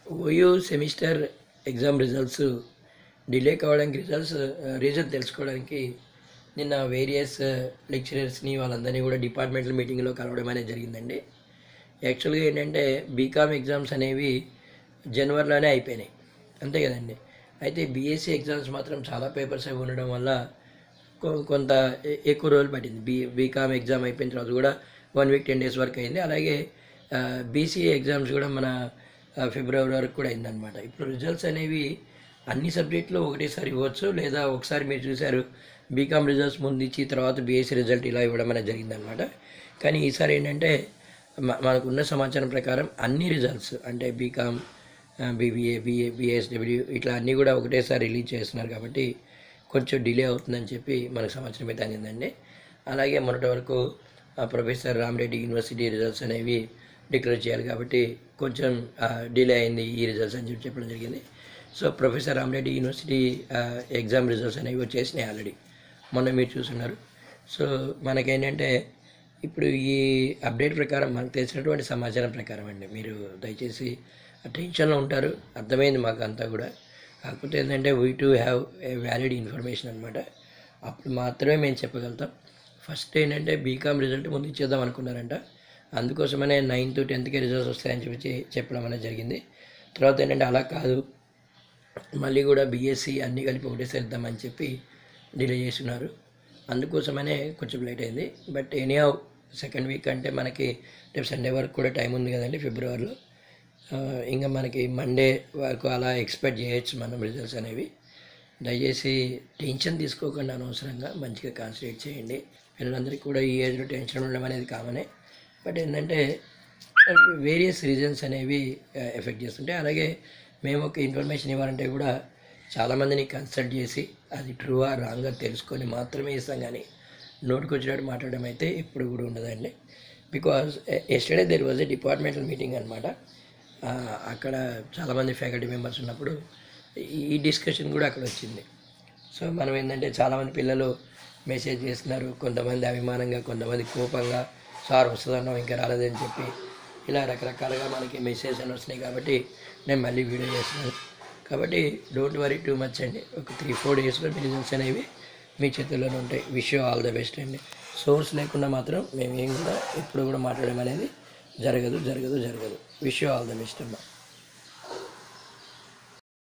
OU semester exam results delay కావడానికి results reason తెలుసుకోవడానికి నిన్న వేరియస్ లెక్చరర్స్ని వాళ్ళందరినీ కూడా డిపార్ట్మెంటల్ మీటింగ్లో కలవడం అనేది జరిగిందండి యాక్చువల్గా ఏంటంటే బీకామ్ ఎగ్జామ్స్ అనేవి జనవరిలోనే అయిపోయినాయి అంతే కదండి అయితే బీఎస్సీ ఎగ్జామ్స్ మాత్రం చాలా పేపర్స్ అవి ఉండడం వల్ల కొ- కొంత ఎ- ఎక్కువ రోజులు పట్టింది బీ బీకామ్ ఎగ్జామ్ అయిపోయిన తర్వాత కూడా వన్ వీక్ టెన్ డేస్ వరకు అయింది అలాగే బీసీఏ ఎగ్జామ్స్ కూడా మన ఆ, ఫిబ్రవరి వరకు కూడా అయిందనమాట ఇప్పుడు రిజల్ట్స్ అనేవి అన్ని సబ్జెక్టులు ఒకటేసారి ఇవ్వచ్చు లేదా ఒకసారి మీరు చూశారు బీకామ్ రిజల్ట్స్ ముందు ఇచ్చి తర్వాత బీఎస్సీ రిజల్ట్ ఇలా ఇవ్వడం అనేది జరిగిందనమాట కానీ ఈసారి ఏంటంటే మ- మనకున్న సమాచారం ప్రకారం అన్ని రిజల్ట్స్ అంటే బీకామ్ బీబీఏ బీఏ బీఎస్డబ్ల్యూ ఇట్లా అన్నీ కూడా ఒకటేసారి రిలీజ్ చేస్తున్నారు కాబట్టి కొంచెం డిలే అవుతుందని చెప్పి మనకు సమాచారం అయితే అందిందండి అలాగే మొన్నటి వరకు ఆ, ప్రొఫెసర్ రామరెడ్డి యూనివర్సిటీ రిజల్ట్స్ అనేవి డిక్లేర్ చేయాలి కాబట్టి కొంచెం డిలే అయింది ఈ రిజల్ట్స్ అని చెప్పి చెప్పడం జరిగింది so professor Ramareddy university exam results అనేవి వచ్చేసినాయి ఆల్రెడీ మొన్న మీరు చూస్తున్నారు సో మనకేంటంటే ఇప్పుడు ఈ అప్డేట్ ప్రకారం మనకు తెలిసినటువంటి సమాచారం ప్రకారం అండి మీరు దయచేసి ఆ టెన్షన్లో ఉంటారు అర్థమైంది మాకు అంతా కూడా కాకపోతే ఏంటంటే we to have a valid information అనమాట అప్పుడు మాత్రమే మేము చెప్పగలుగుతాం ఫస్ట్ ఏంటంటే బీకామ్ రిజల్ట్ ముందు ఇచ్చేద్దాం అనుకున్నారంట అందుకోసమనే నైన్త్ టెన్త్కి రిజల్ట్స్ వస్తాయని చెప్పి చెప్పడం అనేది జరిగింది తర్వాత ఏంటంటే అలా కాదు మళ్ళీ కూడా బీఎస్సీ అన్నీ కలిపి ఒకటేసారి ఇద్దామని చెప్పి డిలే చేస్తున్నారు అందుకోసమనే కొంచెం లేట్ అయింది బట్ ఎనీహౌ సెకండ్ వీక్ అంటే మనకి రేపు సండే వరకు కూడా టైం ఉంది కదండి ఫిబ్రవరిలో ఆ, ఇంకా మనకి మండే వరకు అలా ఎక్స్పెక్ట్ చేయొచ్చు మనం రిజల్ట్స్ అనేవి దయచేసి టెన్షన్ తీసుకోకుండా అనవసరంగా మంచిగా కాన్సన్ట్రేట్ చేయండి పిల్లలందరికీ కూడా ఈ ఏజ్లో టెన్షన్ ఉండడం అనేది కామనే బట్ ఏంటంటే వేరియస్ రీజన్స్ అనేవి ఎఫెక్ట్ చేస్తుంటాయి అలాగే మేము ఒక ఇన్ఫర్మేషన్ ఇవ్వాలంటే కూడా చాలామందిని కన్సల్ట్ చేసి అది ట్రూవా రాంగా తెలుసుకొని మాత్రమే ఇస్తాం కానీ నోటికి వచ్చినట్టు మాట్లాడడం అయితే ఎప్పుడు కూడా ఉండదండి because yesterday there was a departmental meeting అనమాట అక్కడ చాలామంది ఫ్యాకల్టీ మెంబర్స్ ఉన్నప్పుడు ఈ డిస్కషన్ కూడా అక్కడ వచ్చింది సో మనం ఏంటంటే చాలామంది పిల్లలు మెసేజ్ చేస్తున్నారు కొంతమంది అభిమానంగా కొంతమంది కోపంగా సార్ వస్తుందన్నాం ఇంకా రాలేదని చెప్పి ఇలా రకరకాలుగా మనకి మెసేజ్ అని వస్తున్నాయి కాబట్టి నేను మళ్ళీ వీడియో చేస్తున్నాను కాబట్టి డోంట్ వరీ టూ మచ్ అండి ఒక త్రీ ఫోర్ డేస్లో మీ రిజల్ట్స్ అనేవి మీ చేతుల్లోనే ఉంటాయి విష్ ఆల్ ద బెస్ట్ అండి సోర్స్ లేకుండా మాత్రం మేము ఏం కూడా ఎప్పుడు కూడా మాట్లాడడం అనేది జరగదు జరగదు జరగదు విష్ ఆల్ ద బెస్ట్ అమ్మా